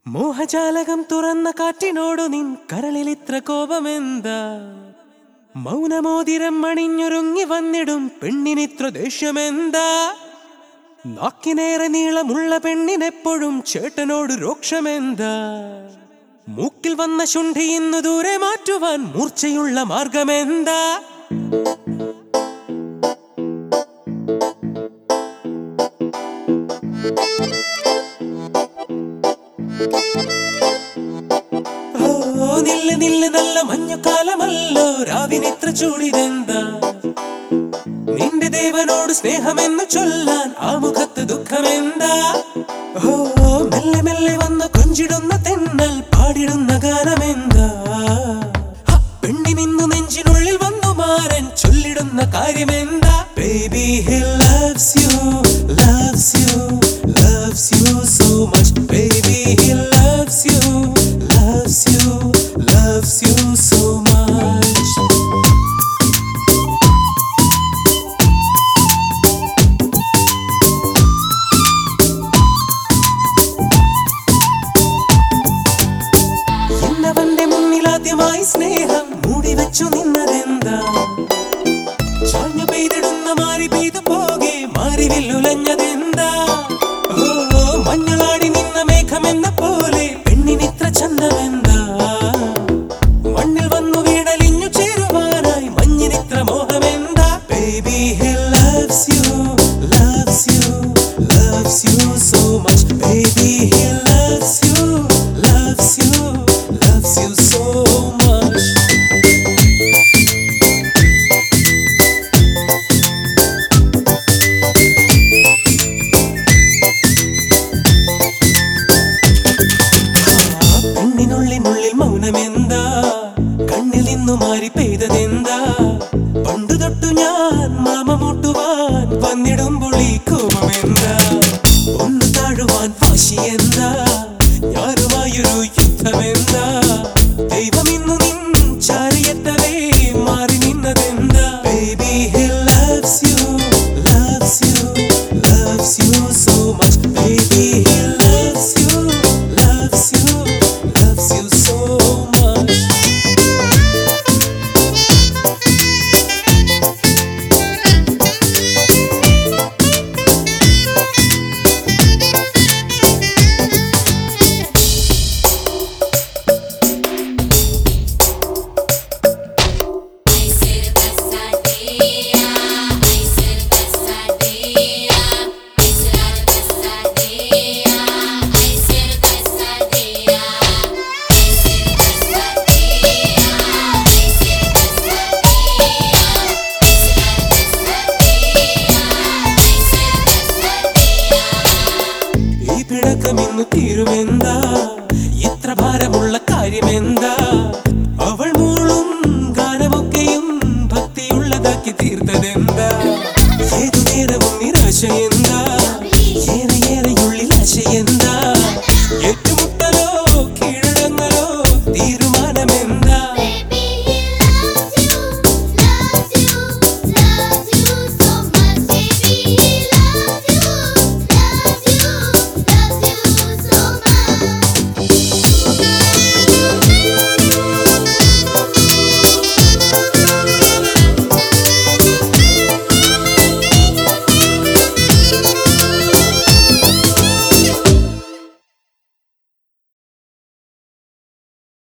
മോഹജാലകം തുറന്ന കാറ്റിനോടു നിൻ കരളിൽ ഇത്ര കോപമെന്താ മൗനമോതിരം അണിഞ്ഞൊരുങ്ങി വന്നിടും പെണ്ണിനിത്ര ദേഷ്യമെന്താ നാക്കിനേറെ നീളമുള്ള പെണ്ണിനെപ്പോഴും ചേട്ടനോട് രോക്ഷമെന്താ മൂക്കിൽ വന്ന ശുണ്ഠി ഇന്നു ദൂരെ മാറ്റുവാൻ മൂർച്ചയുള്ള മാർഗമെന്താ ഓ നില്ല് നില്ല് നല്ല മഞ്ഞുകാലമല്ലോ രാവിനിത്ര ചൂടിതെന്താ നിന്റെ ദേവനോട് സ്നേഹമെന്ന് ചൊല്ലാൻ ആ മുഖത്ത് ദുഃഖമെന്താ ഓ മെല്ലെ മെല്ലെ വന്ന് കൊഞ്ചിടുന്ന തെന്നൽ പാടിടുന്ന ഗാനമെന്താ ഹ, പെണ്ണിനിന്നു നെഞ്ചിനുള്ളിൽ വന്നു മാറൻ ചൊല്ലിടുന്ന കാര്യമെന്താ baby he loves you loves you loves you so much baby he loves you loves you loves you so much എന്നവന്റെ മുന്നിൽ ആദ്യമായി സ്നേഹം മൂടി വെച്ചു നിന്നതെന്താ ചാഞ്ഞു പെയ്തിടുന്ന മാറി പെയ്തു പോകെ മാറി വില്ലുലഞ്ഞതെന്താ ഓ മഞ്ഞളാടി നിന്ന മേഘമെന്ന പോലെ പെണ്ണിനിത്ര ചന്തമെന്താ മണ്ണിൽ വന്നു വീണലിഞ്ഞു ചേരുവാനായി മഞ്ഞിനിത്ര മോഹമെന്താ baby he loves you loves you loves you so much baby he loves you loves you loves you so much പെണ്ണിനുള്ളിനുള്ളിൽ മൗനമെന്താ കണ്ണിൽ നിന്നു മാറി പെയ്തതെന്താ പണ്ടു തൊട്ടു ഞാൻ മാമ മുട്ടുവാൻ വന്നിടുമ്പോൾ ഈ കോപമെന്താ ഒന്ന് താഴുവാൻ വാശിയെന്താ ഞാനുമായൊരു യുദ്ധമെന്താ ദൈവം ഇന്നു നിൻ ചാരിയെത്തവേ മാറി നിന്നതെന്താ baby he loves you loves you loves you so much baby he loves you loves you loves you so much Ay ser casadilla, ay ser casadilla, ay ser casadilla, ay ser casadilla, ay ser casadilla, ay ser casadilla, ay ser casadilla, ഈ പിണക്കം ഇന്ന് തീരുമെന്താ ഇത്ര ഭാരമുള്ള കാര്യമെന്താ അവൾ മൂള